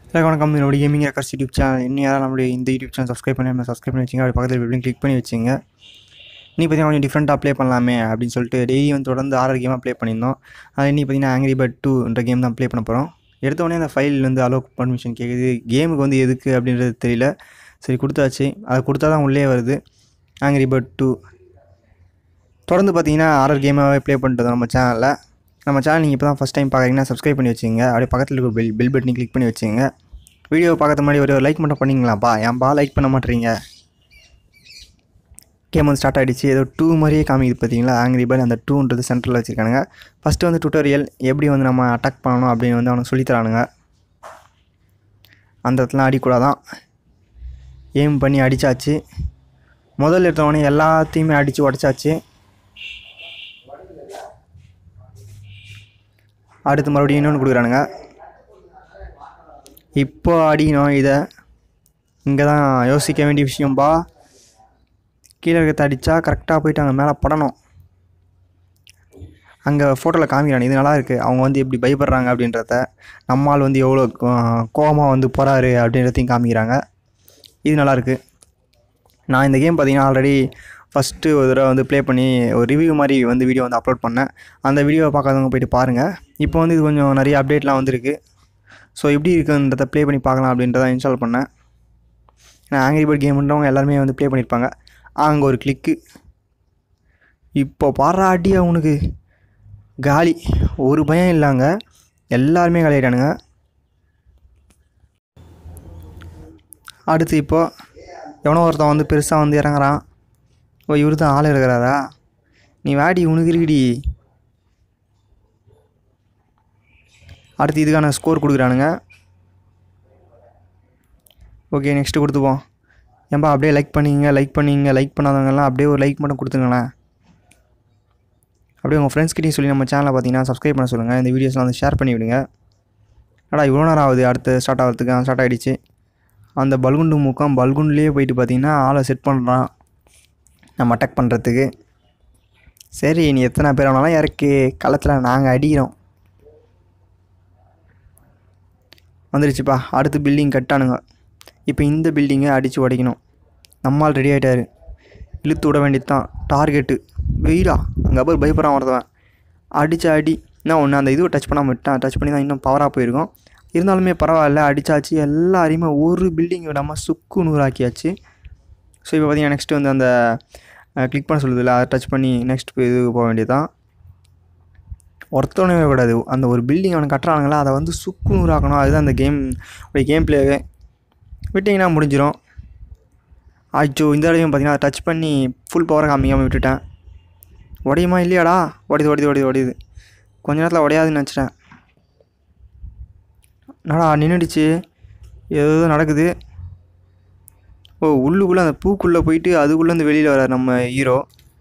hello வணக்கம் என்னுடைய gaming records YouTube channel இன்னும் யாரும் நம்மளுடைய இந்த யூடியூப் சேனல் சப்ஸ்கிரைப் பண்ணி சப்ஸ்கிரைப் பண்ணி வச்சுங்க அப்படி பக்கத்தில் பில்லிங் கிளிக் பண்ணி வச்சுங்க நீ பார்த்தீங்கன்னா கொஞ்சம் டிஃப்ரெண்ட்டாக ப்ளே பண்ணலாமே அப்படின்னு சொல்லிட்டு டெய்லி வந்து தொடர்ந்து ஆறு கேமாக ப்ளே பண்ணியிருந்தோம் அது இன்னி பார்த்தீங்கன்னா ஆங்கிரி பேர்ட் டூன்ற கேம் தான் ப்ளே பண்ண போகிறோம் எடுத்த உடனே அந்த ஃபைல் வந்து அலோ பர்மிஷன் கேட்குது கேமுக்கு வந்து எதுக்கு அப்படின்றது தெரியல சரி கொடுத்தாச்சு அதை கொடுத்தா தான் உள்ளே வருது ஆங்கிரி பேர்ட் டூ தொடர்ந்து பார்த்தீங்கன்னா ஆர்ஆர் கேமாகவே ப்ளே பண்ணிட்டு நம்ம சேனலில் நம்ம சேனல் நீங்கள் இப்போ தான் ஃபஸ்ட் டைம் பார்க்குறீங்கன்னா சப்ஸ்கிரைப் பண்ணி வச்சுங்க அப்படியே பக்கத்தில் இருக்க பெல் பெல் பட்டனை கிளிக் பண்ணி வச்சுங்க வீடியோ பார்க்கறது முன்னாடி ஒரு லைக் மட்டும் பண்ணிங்களாப்பா ஏன்பா லைக் பண்ண மாட்டேறீங்க கேம் வந்து ஸ்டார்ட் ஆகிடுச்சு ஏதோ டூ மாதிரியே காமிக்குது பார்த்தீங்களா ஆங்கிரி பேர்ட் அந்த டூன்றது சென்டரில் வச்சுருக்கானுங்க ஃபஸ்ட்டு வந்து டுட்டோரியல் எப்படி வந்து நம்ம அட்டாக் பண்ணணும் அப்படின்னு வந்து அவனுக்கு சொல்லித்தரானுங்க அந்த இடத்துல அடிக்கூடாதான் எய்ம் பண்ணி அடித்தாச்சு முதல்ல எடுத்தவொடனே எல்லாத்தையுமே அடித்து உடச்சாச்சு அடுத்து மறுபடியும் இன்னொன்று கொடுக்குறானுங்க இப்போ அடிக்கணும் இதை இங்கே தான் யோசிக்க வேண்டிய விஷயம்பா கீழே இருக்கிறத அடித்தா கரெக்டாக போயிட்டு அங்கே மேலே படணும் அங்கே ஃபோட்டோவில் காமிக்கிறாங்க இது நல்லா இருக்குது அவங்க வந்து எப்படி பயப்படுறாங்க அப்படின்றத நம்மால் வந்து எவ்வளோ கோபமாக வந்து போகிறாரு அப்படின்றதையும் காமிக்கிறாங்க இது நல்லாயிருக்கு நான் இந்த கேம் பார்த்தீங்கன்னா ஆல்ரெடி ஃபஸ்ட்டு ஒரு தடவை வந்து ப்ளே பண்ணி ஒரு ரிவ்யூ மாதிரி வந்து வீடியோ வந்து அப்லோட் பண்ணேன் அந்த வீடியோவை பார்க்காதவங்க போயிட்டு பாருங்கள் இப்போ வந்து இது கொஞ்சம் நிறைய அப்டேட்லாம் வந்திருக்கு ஸோ எப்படி இருக்குன்றத ப்ளே பண்ணி பார்க்கலாம் அப்படின்றத இன்ஸ்டால் பண்ணேன் நான் ஆங்கிரி பேர்ட் கேம்ன்றவங்க எல்லாருமே வந்து ப்ளே பண்ணியிருப்பாங்க அங்கே ஒரு கிளிக்கு இப்போ பாடுற அடி அவனுக்கு காலி ஒரு பயம் இல்லைங்க எல்லாருமே காலியாயிட்டானுங்க அடுத்து இப்போது எவனோ ஒருத்தன் வந்து பெருசாக வந்து இறங்குறான் ஓ இவர் தான் ஆள் இருக்கிறாரா நீ வாடி உனக்கு இருக்குடி அடுத்து இதுக்கான ஸ்கோர் கொடுக்குறானுங்க ஓகே நெக்ஸ்ட்டு கொடுத்துப்போம் ஏன்பா அப்படியே லைக் பண்ணிங்க லைக் பண்ணிங்க லைக் பண்ணாதவங்கலாம் அப்படியே ஒரு லைக் மட்டும் கொடுத்துங்களேன் அப்படியே உங்கள் ஃப்ரெண்ட்ஸ்கிட்டையும் சொல்லி நம்ம சேனலை பார்த்தீங்கன்னா சப்ஸ்கிரைப் பண்ண சொல்லுங்கள் இந்த வீடியோஸ்லாம் வந்து ஷேர் பண்ணி விடுங்க அடா இவ்வளோ நேரம் ஆகுது அடுத்து ஸ்டார்ட் ஆகிறதுக்கு ஸ்டார்ட் ஆகிடுச்சு அந்த பல்குண்டு முக்கம் பல்குண்டுலேயே போயிட்டு பார்த்தீங்கன்னா ஆளை செட் பண்ணுறான் நம்ம அட்டாக் பண்ணுறதுக்கு சரி நீ எத்தனை பேர் வேணாலும் இறக்கி களத்தில் நாங்கள் அடிக்கிறோம் வந்துருச்சுப்பா அடுத்து பில்டிங் கட்டானுங்க இப்போ இந்த பில்டிங்கை அடித்து உடைக்கணும் நம்மால் ரெடி ஆகிட்டாரு இழுத்து விட வேண்டியது தான் டார்கெட்டு வெயிடா அங்கே அப்புறம் பயப்படுறான் ஒருத்தவன் அடித்த அடி என்ன ஒன்று அந்த இதுவை டச் பண்ணாமல் விட்டான் டச் பண்ணி தான் இன்னும் பவராக போயிருக்கும் இருந்தாலுமே பரவாயில்ல அடித்தாச்சு எல்லாரையுமே ஒரு பில்டிங் விடாமல் சுக்கு நூறாக்கியாச்சு ஸோ இப்போ பார்த்தீங்கன்னா நெக்ஸ்ட்டு வந்து அந்த கிளிக் பண்ண சொல்லுதில்ல அதை டச் பண்ணி நெக்ஸ்ட் இதுக்கு போக வேண்டியதான் ஒருத்தவனே கூடாது அந்த ஒரு பில்டிங் அவனை கட்டுறானுங்களா அதை வந்து சுக்கு நூறாக்கணும் அதுதான் அந்த கேம் உடைய கேம் பிளேவே விட்டிங்கன்னா முடிஞ்சிடும் ஆச்சோ இந்த தடவையும் பார்த்தீங்கன்னா டச் பண்ணி ஃபுல் பவரை காமிக்காமல் விட்டுட்டேன் உடையுமா இல்லையாடா உடையுது உடையுது உடையுது உடையுது கொஞ்ச நேரத்தில் உடையாதுன்னு நினச்சிட்டேன் என்னடா நின்றுடுச்சு ஏதோ நடக்குது ஓ உள்ளுக்குள்ளே அந்த பூக்குள்ளே போயிட்டு அதுக்குள்ளேருந்து வெளியில் வரார் நம்ம ஹீரோ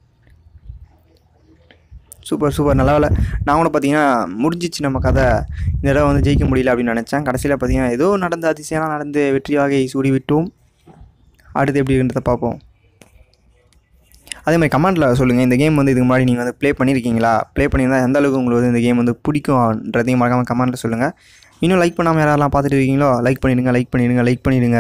சூப்பர் சூப்பர் நல்ல வேலை நான் கூட பார்த்தீங்கன்னா முடிஞ்சிச்சு நம்ம கதை இந்த தடவை வந்து ஜெயிக்க முடியல அப்படின்னு நினச்சேன் கடைசியில் பார்த்தீங்கன்னா ஏதோ நடந்த அதிசயம்லாம் நடந்து வெற்றியாக சூடி விட்டோம் அடுத்து எப்படி இருக்குன்றத பார்ப்போம் அதே மாதிரி கமெண்ட்டில் சொல்லுங்கள் இந்த கேம் வந்து இதுக்கு முன்னாடி நீங்கள் வந்து ப்ளே பண்ணியிருக்கீங்களா ப்ளே பண்ணியிருந்தால் எந்த அளவுக்கு உங்களுக்கு வந்து இந்த கேம் வந்து பிடிக்கும்ன்றதையும் மறக்காமல் கமெண்ட்டில் சொல்லுங்கள் இன்னும் லைக் பண்ணாமல் யாரெல்லாம் பார்த்துட்டு இருக்கீங்களோ லைக் பண்ணிடுங்க லைக் பண்ணிடுங்க லைக் பண்ணிடுங்க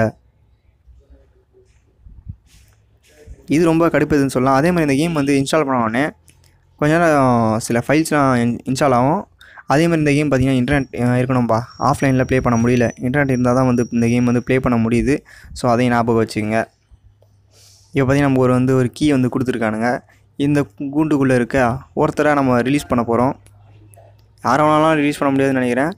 இது ரொம்ப கடுப்புதுன்னு சொல்லலாம் அதே மாதிரி இந்த கேம் வந்து இன்ஸ்டால் பண்ண உடனே கொஞ்ச நேரம் சில ஃபைல்ஸ்லாம் இன்ஸ்டால் ஆகும் அதே மாதிரி இந்த கேம் பார்த்திங்கன்னா இன்டர்நெட் இருக்கணும்ப்பா ஆஃப்லைனில் ப்ளே பண்ண முடியல இன்டர்நெட் இருந்தால் தான் வந்து இந்த கேம் வந்து ப்ளே பண்ண முடியுது ஸோ அதையும் ஞாபகம் வச்சுக்கோங்க இப்போ பார்த்திங்கன்னா நம்ம ஒரு வந்து ஒரு கீ வந்து கொடுத்துருக்கானுங்க இந்த கூண்டுக்குள்ளே இருக்க ஒருத்தராக நம்ம ரிலீஸ் பண்ண போகிறோம் யாரை வேணாலும் ரிலீஸ் பண்ண முடியாதுன்னு நினைக்கிறேன்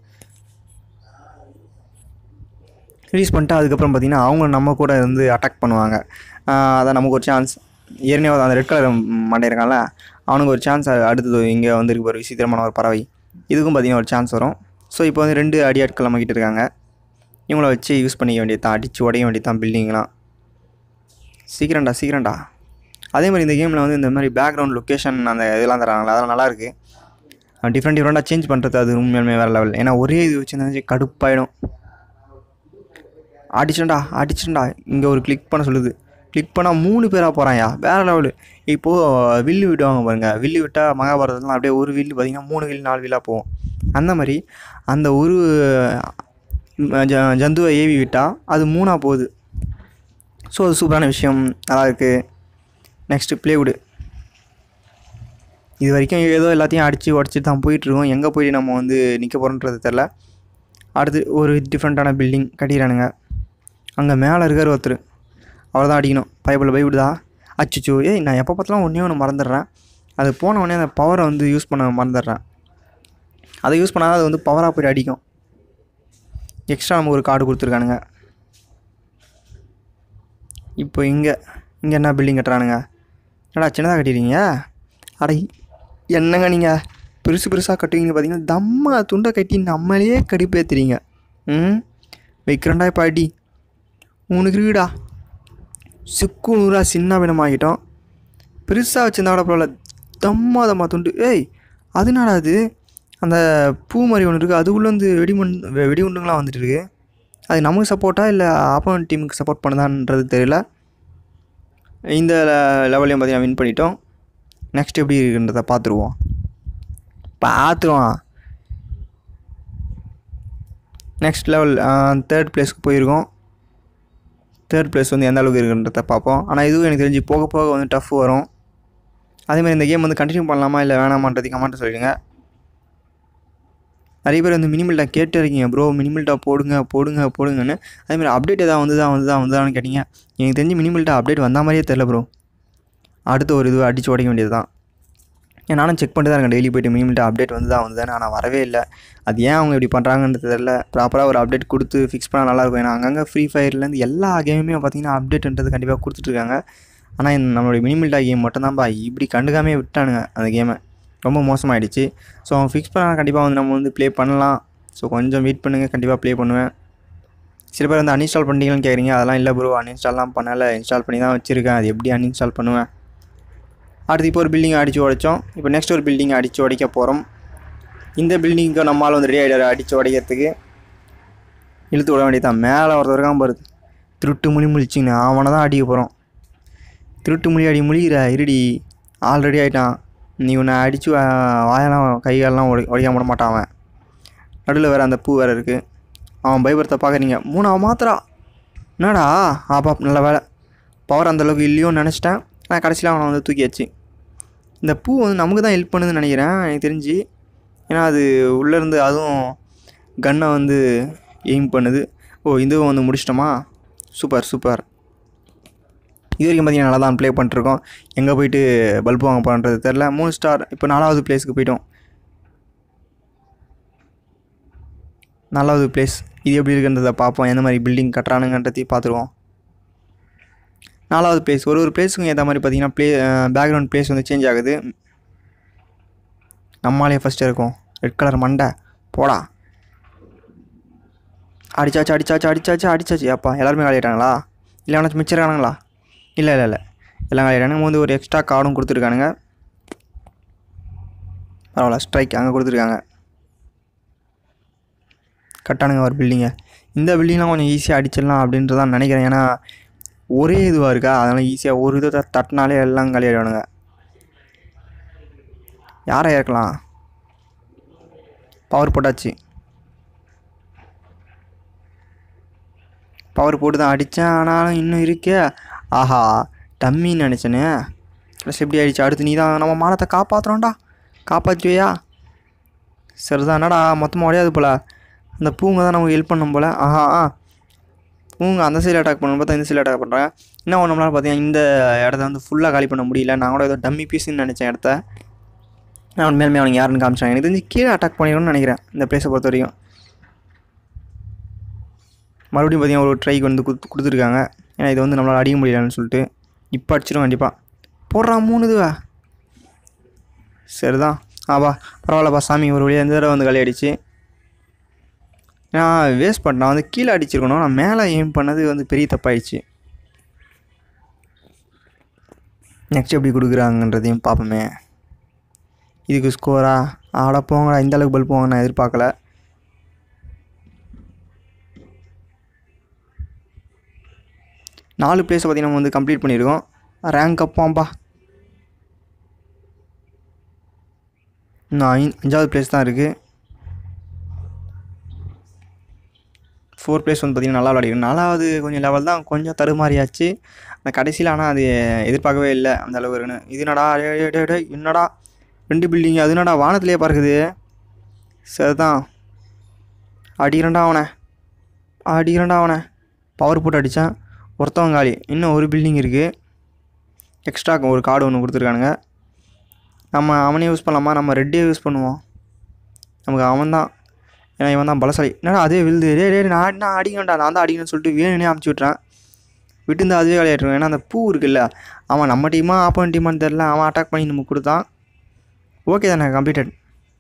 ரிலீஸ் பண்ணிட்டு அதுக்கப்புறம் பார்த்திங்கன்னா அவங்க நம்ம கூட வந்து அட்டாக் பண்ணுவாங்க அதான் நமக்கு ஒரு சான்ஸ் ஏற்கனவே அந்த ரெட் கலர் மண்டை இருக்கான்ல அவனுக்கு ஒரு சான்ஸ் அடுத்தது இங்கே வந்துருக்கு ஒரு விசித்திரமான ஒரு பறவை இதுக்கும் பார்த்திங்கன்னா ஒரு சான்ஸ் வரும் ஸோ இப்போ வந்து ரெண்டு அடியாட்கள் நம்மக்கிட்ட இருக்காங்க இவங்கள வச்சு யூஸ் பண்ணிக்க வேண்டியது தான் அடித்து உடைய வேண்டியது தான் பில்டிங்லாம் சீக்கிரம்டா சீக்கிரம்டா அதே மாதிரி இந்த கேமில் வந்து இந்த மாதிரி பேக்ரவுண்ட் லொக்கேஷன் அந்த இதெல்லாம் தராங்களா அதெல்லாம் நல்லாயிருக்கு டிஃப்ரெண்ட் டிஃப்ரெண்ட்டாக சேஞ்ச் பண்ணுறது அது உண்மையுமே வேறு லெவல் ஏன்னா ஒரே இது வச்சுருந்தா கடுப்பாயிடும் அடிச்சண்டா அடிச்சண்டா இங்கே ஒரு கிளிக் பண்ண சொல்லுது கிளிக் பண்ணால் மூணு பேராக போகிறான்யா வேறு லெவலு இப்போது வில்லு விடுவாங்க பாருங்கள் வில்லு விட்டால் மகாபாரதத்தில் அப்படியே ஒரு வில்லு பார்த்திங்கன்னா மூணு வில்லு நாலு வில்லாக போகும் அந்த மாதிரி அந்த ஒரு ம், ஜ- ஜந்துவை ஏவி விட்டால் அது மூணாக போகுது ஸோ அது சூப்பரான விஷயம் நல்லா இருக்குது நெக்ஸ்ட்டு ப்ளேவுடு இது வரைக்கும் ஏதோ எல்லாத்தையும் அடித்து உடச்சிட்டு தான் போயிட்டுருக்கோம் எங்கே போய் நம்ம வந்து நிற்க போகிறோன்றது தெரில அடுத்து ஒரு டிஃப்ரெண்ட்டான பில்டிங் கட்டிக்கிறானுங்க அங்கே மேலே இருக்கார் ஒருத்தர் அவர் தான் அடிக்கணும் பைப்பில் பயப்படுதா அச்சுச்சோ ஏய் நான் எப்போ பார்த்தாலும் ஒன்றே ஒன்று மறந்துடுறேன் அது போன உடனே அந்த பவரை வந்து யூஸ் பண்ண மறந்துடுறேன் அதை யூஸ் பண்ணால் அது வந்து பவராக போய் அடிக்கும் எக்ஸ்ட்ரா நமக்கு ஒரு கார்டு கொடுத்துருக்கானுங்க இப்போ இங்கே இங்கே என்ன பில்டிங் கட்டுறானுங்க என்னடா சின்னதாக கட்டிடுறீங்க அட என்னங்க நீங்கள் பெருசு பெருசாக கட்டுவீங்க பார்த்தீங்கன்னா தம்மா துண்டை கட்டி நம்மளையே கடுப்பேத்துறீங்க ம் வைக்கிறண்டா இப்போ அடி உனக்கு இருக்குடா சிக்கு நூறா சின்ன பின்னமாகிட்டோம் பெருசாக வச்சுருந்தா கூட பரவாயில்ல தம்மா தம்மா துண்டு ஏய் அது என்னடா அது அந்த பூ மாதிரி ஒன்று இருக்குது அதுக்குள்ளே வந்து வெடிமண் வெ- வெடிகுண்டுங்களாம் வந்துட்டு இருக்கு அது நமக்கு சப்போர்ட்டா இல்லை ஆப்போனன்ட் டீமுக்கு சப்போர்ட் பண்ணுதான்றது தெரியல இந்த லெவல்லையும் பார்த்தீங்கன்னா வின் பண்ணிட்டோம் நெக்ஸ்ட் எப்படி இருக்குன்றதை பார்த்துருவோம் பார்த்துருவோம் நெக்ஸ்ட் லெவல் தேர்ட் பிளேஸ்க்கு போயிருக்கோம் தேர்ட் பிளேஸ் வந்து எந்த அளவுக்கு இருக்குன்றத பார்ப்போம் ஆனால் இதுவும் எனக்கு தெரிஞ்சு போக போக வந்து டஃப் வரும் அதேமாதிரி இந்த கேம் வந்து கண்டினியூ பண்ணலாமா இல்லை வேணாமான்றது கமெண்ட்டை சொல்லிடுங்க நிறைய பேர் வந்து மினிமல்டா கேட்டு இருக்கீங்க ப்ரோ மினிமல்டா போடுங்க போடுங்க போடுங்கன்னு அதேமாதிரி அப்டேட் எதாவது வந்து தான் வந்து தான் வந்து தான்னு கேட்டிங்க எனக்கு தெரிஞ்சு மினிமல்டா அப்டேட் வந்த மாதிரியே தெரில ப்ரோ அடுத்த ஒரு இது அடித்து உடைக்க வேண்டியது தான் ஏன் நானும் செக் பண்ணிட்டு தான் இருக்கேன் டெய்லி போயிட்டு மினிமல்டா அப்டேட் வந்து தான் வந்து ஆனால் வரவே இல்லை அது ஏன் அவங்க இப்படி பண்ணுறாங்கன்றது தெரில ப்ராப்பராக ஒரு அப்டேட் கொடுத்து ஃபிக்ஸ் பண்ணால் நல்லாயிருக்கும் ஏன்னா அங்கங்கே ஃப்ரீ ஃபயர்லேருந்து எல்லா கேமுமே பார்த்தீங்கன்னா அப்டேட்ன்றது கண்டிப்பாக கொடுத்துட்ருக்காங்க ஆனால் இந்த நம்மளுடைய மினிமல்டா கேம் மட்டும்தான்ப்பா இப்படி கண்டுக்காமே விட்டானுங்க அந்த கேமை ரொம்ப மோசமாயிடுச்சு ஸோ அவன் ஃபிக்ஸ் பண்ணால் கண்டிப்பாக வந்து நம்ம வந்து ப்ளே பண்ணலாம் ஸோ கொஞ்சம் வெயிட் பண்ணுங்கள் கண்டிப்பாக ப்ளே பண்ணுவேன் சில பேர் வந்து அன்இன்ஸ்டால் பண்ணிட்டீங்கன்னு கேட்குறீங்க அதெல்லாம் இல்லை ப்ரோ அன்இன்ஸ்டால்லாம் பண்ணலை இன்ஸ்டால் பண்ணி தான் வச்சுருக்கேன் அது எப்படி அன்இன்ஸ்டால் பண்ணுவேன் அடுத்து இப்போ ஒரு பில்டிங் அடித்து உடைச்சோம் இப்போ நெக்ஸ்ட் ஒரு பில்டிங் அடித்து உடைக்க போகிறோம் இந்த பில்டிங்க்கு நம்மளால் வந்து ரெடி ஆகிடாரு அடித்து உடைக்கிறதுக்கு இழுத்து விட வேண்டியதான் மேலே ஒருத்தர் இருக்கான் பாரு திருட்டு முழி முழிச்சின்னு அவனை தான் அடிக்க போகிறோம் திருட்டு முழி அடி முழிகிற இருடி ஆல்ரெடி ஆகிட்டான் நீ உன்னை அடித்து வாயெல்லாம் கை காலெல்லாம் உடை உடைக்காம விட மாட்டான் அவன் நடுவில் வேறு அந்த பூ வேறு இருக்குது அவன் பயப்படுத்த பார்க்குறீங்க மூணாவது மாத்திரா என்னடா ஆப்பா நல்ல வேலை பவர் அந்தளவுக்கு இல்லையோன்னு நினச்சிட்டேன் ஆனால் கடைசியில் அவனை வந்து தூக்கியாச்சு இந்த பூ வந்து நமக்கு தான் ஹெல்ப் பண்ணுதுன்னு நினைக்கிறேன் எனக்கு தெரிஞ்சு ஏன்னா அது உள்ளேருந்து அதுவும் கன்னை வந்து எய்ம் பண்ணுது ஓ இதுவும் வந்து முடிச்சிட்டோமா சூப்பர் சூப்பர் இது வரைக்கும் பார்த்தீங்கன்னா நல்லா தான் ப்ளே பண்ணிட்டுருக்கோம் எங்கே போயிட்டு பல்ப் வாங்க போகிறன்றது தெரில மூணு ஸ்டார் இப்போ நாலாவது பிளேஸ்க்கு போயிட்டோம் நாலாவது பிளேஸ் இது எப்படி இருக்குன்றதை பார்ப்போம் எந்த மாதிரி பில்டிங் கட்டுறானுங்கன்றதையும் பார்த்துருவோம் நாலாவது பிளேஸ் ஒரு ஒரு பிளேஸுக்கும் ஏற்ற மாதிரி பார்த்தீங்கன்னா ப்ளே பேக்ரவுண்ட் பிளேஸ் வந்து சேஞ்ச் ஆகுது நம்மளாலே ஃபஸ்ட்டு இருக்கும் ரெட் கலர் மண்டை போடா அடிச்சாச்சு அடிச்சாச்சு அடிச்சாச்சு அடிச்சாச்சு அப்பா எல்லாருமே காலிட்டாங்களா இல்லை அவனாச்சும் மிச்சிருக்கானுங்களா இல்லை இல்லை இல்லை எல்லாம் காலிட்டானுங்க வந்து ஒரு எக்ஸ்ட்ரா கார்டும் கொடுத்துருக்கானுங்க பரவாயில்ல ஸ்ட்ரைக் அங்கே கொடுத்துருக்காங்க கட்டானுங்க ஒரு பில்டிங்கை இந்த பில்டிங்லாம் கொஞ்சம் ஈஸியாக அடிச்சிடலாம் அப்படின்ட்டு தான் நினைக்கிறேன் ஏன்னா ஒரே இதுவாக இருக்கா அதனால் ஈஸியாக ஒரு இதை தட்டினாலே எல்லாம் காலியாகிடுவானுங்க யாரை இறக்கலாம் பவர் போட்டாச்சு பவர் போட்டு தான் அடித்தேன் ஆனாலும் இன்னும் இருக்கே ஆஹா டம்மின்னு நினச்சேனே ப்ளஸ் எப்படி ஆயிடுச்சு அடுத்து நீ தான் நம்ம மானத்தை காப்பாற்றுறோம்டா காப்பாற்றுவியா சரிதான் என்னடா மொத்தமாக உடையாது போல அந்த பூங்க தான் நமக்கு ஹெல்ப் பண்ணும் போல் ஆஹா ஆ பூங்க அந்த சைடில் அட்டாக் பண்ணணும் பார்த்தா இந்த சைடில் அட்டாக் பண்ணுறாங்க என்ன நம்மளால் பார்த்தீங்கன்னா இந்த இடத்த வந்து ஃபுல்லாக காலி பண்ண முடியல நான் கூட ஏதோ டம்மி பீஸ்ன்னு நினச்சேன் இடத்த நான் உண்மையிலுமே அவனுக்கு யாருன்னு காமிச்சாங்க எனக்கு தெரிஞ்சு கீழே அட்டாக் பண்ணிடணும்னு நினைக்கிறேன் இந்த பிளேஸை பொறுத்த வரைக்கும் மறுபடியும் பார்த்தீங்கன்னா ஒரு ட்ரைக்கு வந்து கொடுத்து கொடுத்துருக்காங்க ஏன்னா இது வந்து நம்மளால் அடிக்க முடியலன்னு சொல்லிட்டு இப்போ அடிச்சிடும் கண்டிப்பாக போடுறான் மூணு இதுவா சரிதான் ஆபா பரவாயில்லப்பா சாமி ஒரு வழியாக இந்த தடவை வந்து களி அடிச்சு நான் வேஸ்ட் பண்ணேன் நான் வந்து கீழே அடிச்சிருக்கணும் நான் மேலே எய்ம் பண்ணது வந்து பெரிய தப்பாயிடுச்சு நெக்ஸ்ட் எப்படி கொடுக்குறாங்கன்றதையும் பார்ப்போமே இதுக்கு ஸ்கோரா ஆட போங்கடா இந்த அளவுக்கு பல்ப் போங்க நான் எதிர்பார்க்கல நாலு பிளேஸை பற்றி நம்ம வந்து கம்ப்ளீட் பண்ணியிருக்கோம் ரேங்க் அப்பாம்பா இன்னும் ஐ அஞ்சாவது பிளேஸ் தான் இருக்குது ஃபோர் பிளேஸ் வந்து பார்த்திங்கன்னா நல்லா விளையாடிடும் நாலாவது கொஞ்சம் லெவல் தான் கொஞ்சம் தடுமாறியாச்சு அந்த கடைசியில் ஆனால் அது எதிர்பார்க்கவே இல்லை அந்த அளவு இருக்குன்னு இது என்னடா டேய், டேய், டேய், டேய், என்னடா ரெண்டு பில்டிங் அது என்னடா வானத்திலே பார்க்குது சரிதான் அடிக்கிறேன்டா அவனை அடிக்கிறேன்டா அவனை பவர் போட்டு அடித்தான் ஒருத்தவன் காலி இன்னும் ஒரு பில்டிங் இருக்குது எக்ஸ்ட்ரா ஒரு கார்டு ஒன்று கொடுத்துருக்கானுங்க நம்ம அவனே யூஸ் பண்ணலாமா நம்ம ரெட்டே யூஸ் பண்ணுவோம் நமக்கு அவன் தான் ஏன்னா இவன் தான் பலசாலி என்னடா அதே விழுது டே டே நான் நான் அடிக்கணும்டா நான் தான் அடிக்கணும்னு சொல்லிட்டு வேணுனே அமுச்சு விட்றேன் விட்டுருந்து அதுவே விளையாட்டுருவேன் ஏன்னா அந்த பூ இருக்குல்ல அவன் நம்ம டீமா ஆப்போனன் டீமான்னு தெரில அவன் அட்டாக் பண்ணி நமக்கு கொடுத்தான் ஓகே தானே கம்ப்ளீட்டட்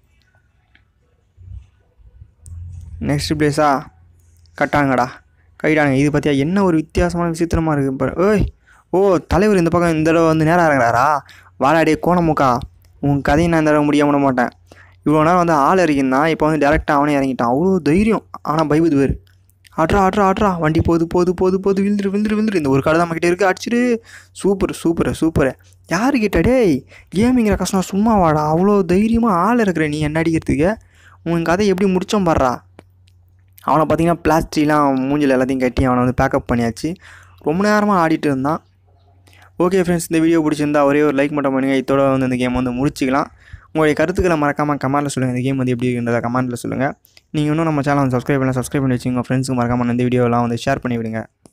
நெக்ஸ்ட் பிளேஸா கட்டாங்கடா கைட்டானுங்க இது பார்த்தியா என்ன ஒரு வித்தியாசமான விசித்திரமாக இருக்குது இப்போ ஓய் ஓ தலைவர் இந்த பக்கம் இந்த தடவை வந்து நேரம் இறங்குறாரா வாடாடே கோணமுக்கா உன் கதையை நான் இந்த தடவை முடிய விட மாட்டேன் இவ்வளோ நேரம் வந்து ஆள் இறங்கியிருந்தான் இப்போ வந்து டேரெக்டாக அவனே இறங்கிட்டான் அவ்வளோ தைரியம் ஆனால் பயபுது பேர் ஆட்ரா ஆட்ரா ஆட்ரா வண்டி போகுது போகுது போகுது போகுது விழுந்துரு விழுந்துரு விழுந்துரு இந்த ஒரு கடை நம்மக்கிட்ட இருக்குது அடிச்சிரு சூப்பர் சூப்பர் சூப்பர் யாரு கிட்ட டேய் கேமிங்கிற கஷ்டம் சும்மா வாடா அவ்வளோ தைரியமாக ஆள் இருக்கிற நீ என்ன அடிக்கிறதுக்கு உன் கதை எப்படி முடிச்சோம் பாடுறா அவனை பார்த்தீங்கன்னா பிளாஸ்டிக்லாம் மூஞ்சில் எல்லாத்தையும் கட்டி அவனை வந்து பேக்கப் பண்ணியாச்சு ரொம்ப நேரமாக ஆடிட்டு இருந்தான் ஓகே ஃப்ரெண்ட்ஸ் இந்த வீடியோ பிடிச்சிருந்தா ஒரே ஒரு லைக் மட்டும் பண்ணுங்கள் இதோட வந்து இந்த கேம் வந்து முடிச்சிக்கலாம் உங்களுடைய கருத்துக்களை மறக்காமல் கமெண்ட்டில் சொல்லுங்கள் இந்த கேம் வந்து எப்படி இருக்குன்றதை கமெண்ட்டில் சொல்லுங்கள் நீங்கள் இன்னும் நம்ம சேனல் வந்து சப்ஸ்கிரைப் பண்ணலாம் சப்ஸ்கிரைப் பண்ணி வச்சுங்க உங்கள் ஃப்ரெண்ட்ஸுக்கு மறக்காமல் இந்த வீடியோலாம் வந்து ஷேர் பண்ணி விடுங்க